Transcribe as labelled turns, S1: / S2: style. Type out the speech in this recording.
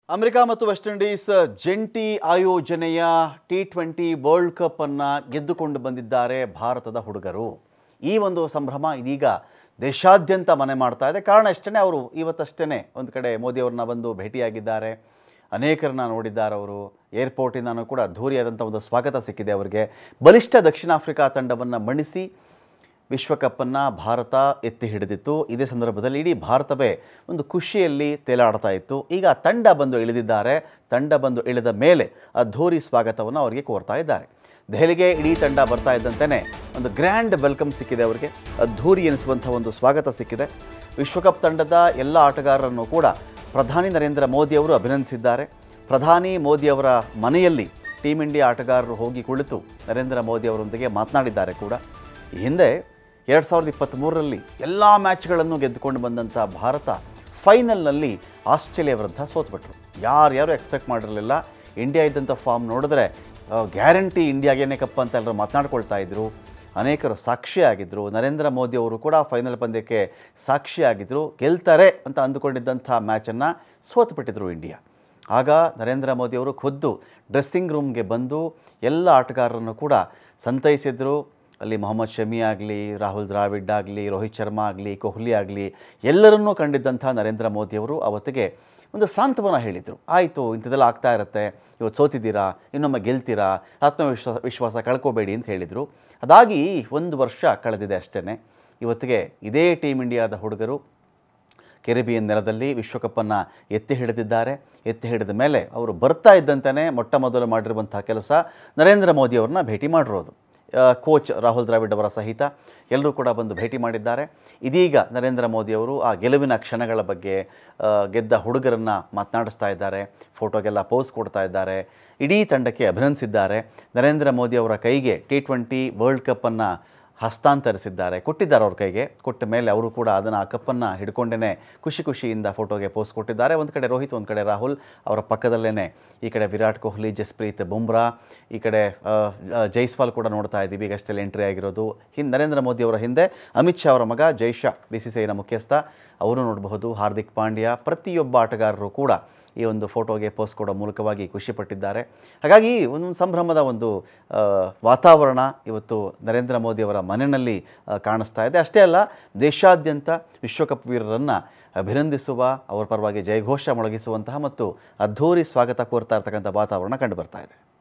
S1: America ಮತ್ತು West Indies ಜಂಟಿ ಆಯೋಜನೆಯ ಟಿ ಟ್ವೆಂಟಿ ವರ್ಲ್ಡ್ ಕಪ್ ಅನ್ನು ಗೆದ್ದುಕೊಂಡು ಬಂದಿದ್ದಾರೆ ಭಾರತದ ಹುಡುಗರು ಈ ಒಂದು ಸಂಭ್ರಮ ಇದೀಗ ದೇಶಾದ್ಯಂತ ಮನೆ ಮಾಡ್ತಾ ಇದೆ ಕಾರಣ ಅಷ್ಟೇ ಅವರು ಇವತ್ತಷ್ಟೇ ಒಂದು ಕಡೆ ಮೋದಿಯವ್ರನ್ನ ಬಂದು ಭೇಟಿಯಾಗಿದ್ದಾರೆ ಅನೇಕರನ್ನ ನೋಡಿದ್ದಾರೆ ಅವರು ಏರ್ಪೋರ್ಟಿಂದನೂ ಕೂಡ ಅದ್ಧೂರಿಯಾದಂಥ ಒಂದು ಸ್ವಾಗತ ಸಿಕ್ಕಿದೆ ಅವರಿಗೆ ಬಲಿಷ್ಠ ದಕ್ಷಿಣ ಆಫ್ರಿಕಾ ತಂಡವನ್ನು ಮಣಿಸಿ ವಿಶ್ವಕಪ್ಪನ್ನು ಭಾರತ ಎತ್ತಿ ಹಿಡಿದಿತ್ತು ಇದೇ ಸಂದರ್ಭದಲ್ಲಿ ಇಡೀ ಭಾರತವೇ ಒಂದು ಖುಷಿಯಲ್ಲಿ ತೇಲಾಡ್ತಾ ಇತ್ತು ಈಗ ತಂಡ ಬಂದು ಇಳಿದಿದ್ದಾರೆ ತಂಡ ಬಂದು ಇಳಿದ ಮೇಲೆ ಅದ್ಧೂರಿ ಸ್ವಾಗತವನ್ನು ಅವರಿಗೆ ಕೋರ್ತಾ ಇದ್ದಾರೆ ದೆಹಲಿಗೆ ಇಡೀ ತಂಡ ಬರ್ತಾ ಇದ್ದಂತೆಯೇ ಒಂದು ಗ್ರ್ಯಾಂಡ್ ವೆಲ್ಕಮ್ ಸಿಕ್ಕಿದೆ ಅವರಿಗೆ ಅದ್ಧೂರಿ ಎನಿಸುವಂಥ ಒಂದು ಸ್ವಾಗತ ಸಿಕ್ಕಿದೆ ವಿಶ್ವಕಪ್ ತಂಡದ ಎಲ್ಲ ಆಟಗಾರರನ್ನು ಕೂಡ ಪ್ರಧಾನಿ ನರೇಂದ್ರ ಮೋದಿ ಅವರು ಅಭಿನಂದಿಸಿದ್ದಾರೆ ಪ್ರಧಾನಿ ಮೋದಿಯವರ ಮನೆಯಲ್ಲಿ ಟೀಮ್ ಇಂಡಿಯಾ ಆಟಗಾರರು ಹೋಗಿ ಕುಳಿತು ನರೇಂದ್ರ ಮೋದಿ ಅವರೊಂದಿಗೆ ಮಾತನಾಡಿದ್ದಾರೆ ಕೂಡ ಈ ಹಿಂದೆ ಎರಡು ಸಾವಿರದ ಇಪ್ಪತ್ತ್ಮೂರರಲ್ಲಿ ಎಲ್ಲ ಮ್ಯಾಚ್ಗಳನ್ನು ಗೆದ್ದುಕೊಂಡು ಬಂದಂಥ ಭಾರತ ಫೈನಲ್ನಲ್ಲಿ ಆಸ್ಟ್ರೇಲಿಯಾ ವಿರುದ್ಧ ಸೋತ್ಬಿಟ್ರು ಯಾರ್ಯಾರು ಎಕ್ಸ್ಪೆಕ್ಟ್ ಮಾಡಿರಲಿಲ್ಲ ಇಂಡಿಯಾ ಇದ್ದಂಥ ಫಾರ್ಮ್ ನೋಡಿದ್ರೆ ಗ್ಯಾರಂಟಿ ಇಂಡಿಯಾಗೇನೆ ಕಪ್ ಅಂತ ಎಲ್ಲರೂ ಮಾತನಾಡ್ಕೊಳ್ತಾ ಇದ್ರು ಅನೇಕರು ಸಾಕ್ಷಿಯಾಗಿದ್ದರು ನರೇಂದ್ರ ಮೋದಿ ಅವರು ಕೂಡ ಫೈನಲ್ ಪಂದ್ಯಕ್ಕೆ ಸಾಕ್ಷಿಯಾಗಿದ್ದರು ಗೆಲ್ತಾರೆ ಅಂತ ಅಂದುಕೊಂಡಿದ್ದಂಥ ಮ್ಯಾಚನ್ನು ಸೋತುಬಿಟ್ಟಿದ್ರು ಇಂಡಿಯಾ ಆಗ ನರೇಂದ್ರ ಮೋದಿಯವರು ಖುದ್ದು ಡ್ರೆಸ್ಸಿಂಗ್ ರೂಮ್ಗೆ ಬಂದು ಎಲ್ಲ ಆಟಗಾರರನ್ನು ಕೂಡ ಸಂತೈಸಿದ್ರು ಅಲ್ಲಿ ಮೊಹಮ್ಮದ್ ಶಮಿ ಆಗಲಿ ರಾಹುಲ್ ದ್ರಾವಿಡ್ ಆಗಲಿ ರೋಹಿತ್ ಶರ್ಮಾ ಆಗಲಿ ಕೊಹ್ಲಿ ಆಗಲಿ ಎಲ್ಲರನ್ನೂ ಕಂಡಿದ್ದಂಥ ನರೇಂದ್ರ ಮೋದಿಯವರು ಅವತ್ತಿಗೆ ಒಂದು ಸಾಂತ್ವನ ಹೇಳಿದರು ಆಯಿತು ಇಂಥದ್ದೆಲ್ಲ ಆಗ್ತಾ ಇರುತ್ತೆ ಇವತ್ತು ಸೋತಿದ್ದೀರಾ ಇನ್ನೊಮ್ಮೆ ಗೆಲ್ತೀರಾ ಆತ್ಮವಿಶ್ವಾಸ ವಿಶ್ವಾಸ ಕಳ್ಕೋಬೇಡಿ ಅಂತ ಹೇಳಿದರು ಅದಾಗಿ ಒಂದು ವರ್ಷ ಕಳೆದಿದೆ ಅಷ್ಟೇ ಇವತ್ತಿಗೆ ಇದೇ ಟೀಮ್ ಇಂಡಿಯಾದ ಹುಡುಗರು ಕೆರಿಬಿಯನ್ ನೆಲದಲ್ಲಿ ವಿಶ್ವಕಪ್ಪನ್ನು ಎತ್ತಿ ಹಿಡಿದಿದ್ದಾರೆ ಎತ್ತಿ ಹಿಡಿದ ಮೇಲೆ ಅವರು ಬರ್ತಾ ಇದ್ದಂತೆಯೇ ಮೊಟ್ಟ ಮೊದಲು ಮಾಡಿರುವಂಥ ಕೆಲಸ ನರೇಂದ್ರ ಮೋದಿ ಅವ್ರನ್ನ ಭೇಟಿ ಮಾಡಿರೋದು ಆ, ಕೋಚ್ ರಾಹುಲ್ ದ್ರಾವಿಡ್ ಅವರ ಸಹಿತ ಎಲ್ಲರೂ ಕೂಡ ಬಂದು ಭೇಟಿ ಮಾಡಿದ್ದಾರೆ ಇದೀಗ ನರೇಂದ್ರ ಮೋದಿಯವರು ಆ ಗೆಲುವಿನ ಕ್ಷಣಗಳ ಬಗ್ಗೆ ಆ, ಗೆದ್ದ ಹುಡುಗರನ್ನು ಮಾತನಾಡಿಸ್ತಾ ಇದ್ದಾರೆ ಫೋಟೋಗೆಲ್ಲ ಪೋಸ್ ಕೊಡ್ತಾ ಇದ್ದಾರೆ ಇಡೀ ತಂಡಕ್ಕೆ ಅಭಿನಂದಿಸಿದ್ದಾರೆ ನರೇಂದ್ರ ಮೋದಿ ಅವರ ಕೈಗೆ ಟಿ ಟ್ವೆಂಟಿ ವರ್ಲ್ಡ್ ಕಪ್ಪನ್ನು ಹಸ್ತಾಂತರಿಸಿದ್ದಾರೆ ಕೊಟ್ಟಿದ್ದಾರೆ ಅವ್ರ ಕೈಗೆ ಕೊಟ್ಟ ಮೇಲೆ ಅವರು ಕೂಡ ಅದನ್ನು ಆ ಕಪ್ಪನ್ನು ಹಿಡ್ಕೊಂಡೇ ಖುಷಿ ಖುಷಿಯಿಂದ ಫೋಟೋಗೆ ಪೋಸ್ಟ್ ಕೊಟ್ಟಿದ್ದಾರೆ ಒಂದು ಕಡೆ ರೋಹಿತ್ ಒಂದು ಕಡೆ ರಾಹುಲ್ ಅವರ ಪಕ್ಕದಲ್ಲೇ ಈ ಕಡೆ ವಿರಾಟ್ ಕೊಹ್ಲಿ ಜಸ್ಪ್ರೀತ್ ಬುಮ್ರಾ ಈ ಕಡೆ ಆ, ಆ, ಜೈಸ್ವಾಲ್ ಕೂಡ ನೋಡ್ತಾ ಇದ್ದೀವಿ ಈಗಷ್ಟೆಲ್ಲ ಎಂಟ್ರಿ ಆಗಿರೋದು ಹಿಂದೆ ನರೇಂದ್ರ ಮೋದಿ ಅವರ ಹಿಂದೆ ಅಮಿತ್ ಶಾ ಅವರ ಮಗ ಜೈಶಾ ಬಿ ಸಿ ಸಿ ಐನ ಮುಖ್ಯಸ್ಥ ಅವರು ನೋಡಬಹುದು ಹಾರ್ದಿಕ್ ಪಾಂಡ್ಯ ಪ್ರತಿಯೊಬ್ಬ ಆಟಗಾರರು ಕೂಡ ಈ ಒಂದು ಫೋಟೋಗೆ ಪೋಸ್ಟ್ ಕೊಡೋ ಮೂಲಕವಾಗಿ ಖುಷಿಪಟ್ಟಿದ್ದಾರೆ ಹಾಗಾಗಿ ಒಂದು ಸಂಭ್ರಮದ ಒಂದು ಆ, ವಾತಾವರಣ ಇವತ್ತು ನರೇಂದ್ರ ಮೋದಿ ಅವರ ಮನೆಯಲ್ಲಿ ಆ, ಕಾಣಿಸ್ತಾ ಇದೆ ಅಷ್ಟೇ ಅಲ್ಲ ದೇಶಾದ್ಯಂತ ವಿಶ್ವಕಪ್ ವೀರರನ್ನು ಅಭಿನಂದಿಸುವ ಅವರ ಪರವಾಗಿ ಜಯಘೋಷ ಮೊಳಗಿಸುವಂತಹ ಮತ್ತು ಅದ್ಧೂರಿ ಸ್ವಾಗತ ಕೋರ್ತಾ ಇರ್ತಕ್ಕಂಥ ವಾತಾವರಣ ಕಂಡು ಬರ್ತಾ ಇದೆ